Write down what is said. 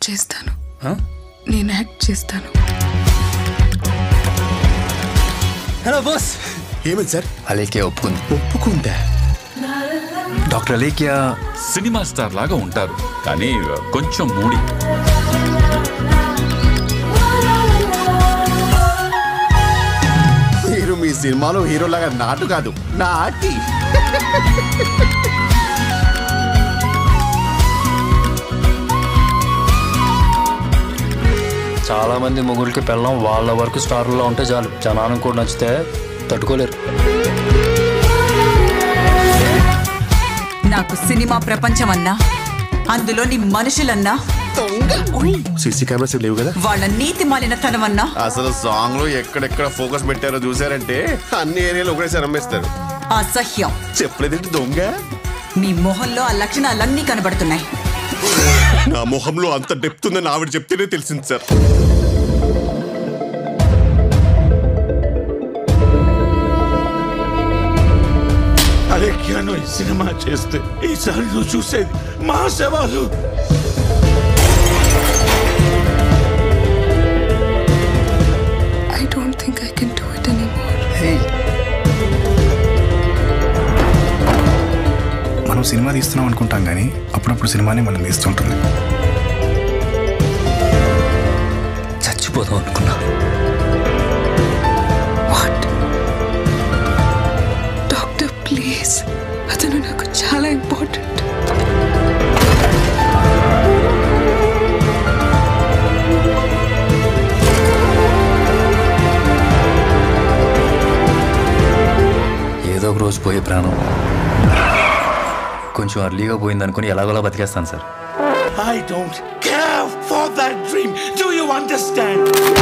చేస్తాను నేను యాక్ట్ చేస్తాను హలో బాస్ ఏమైంది సార్ అలేఖ్య ఒప్పుకుంది ఒప్పుకుందా డాక్టర్ అలేఖ్య సినిమా స్టార్ లాగా ఉంటారు కానీ కొంచెం మూడి మీరు మీ సినిమాలో హీరోలాగా నాటు కాదు నాటి చాలా మంది మొగుళ్ళకి పెళ్ళం వాళ్ళ వరకు స్టార్లో ఉంటే చాలు జనానికి కూడా నచ్చితే తట్టుకోలేరు నాకు సినిమా ప్రపంచం అన్నా అందులోని మనుషులన్నా సీసీ కెమెరాస్ లేవు కదా వాళ్ళ నీతి మాలినతనమన్నా అసలు సాంగ్ లో ఎక్కడెక్కడ ఫోకస్ పెట్టారో చూసారంటే అన్ని ఏరియాలు ఒకటేసారి అమ్మేస్తారు అసహ్యం చెప్పలేదేంటి దొంగ మీ మొహంలో ఆ లక్షణాలన్నీ కనబడుతున్నాయి నా మొహంలో అంత డెప్త్ ఉందని ఆవిడ చెప్తేనే తెలిసింది సార్ అలేఖ్య నువ్వు ఈ సినిమా చేస్తే ఈసారి నువ్వు చూసేది మా సవాలు I don't think I can do it anymore మనం సినిమా తీస్తున్నాం అనుకుంటాం కానీ అప్పుడప్పుడు సినిమానే మనం తీస్తుంటుంది చచ్చిపోదాం అనుకున్నా వాట్ డాక్టర్ ప్లీజ్ అతను నాకు చాలా ఇంపార్టెంట్ ఏదో ఒక రోజు పోయే ప్రాణం కొంచెం అర్లీగా పోయింది అనుకుని ఎలాగోలా బతికేస్తాను sir I don't care for that dream. Do you understand?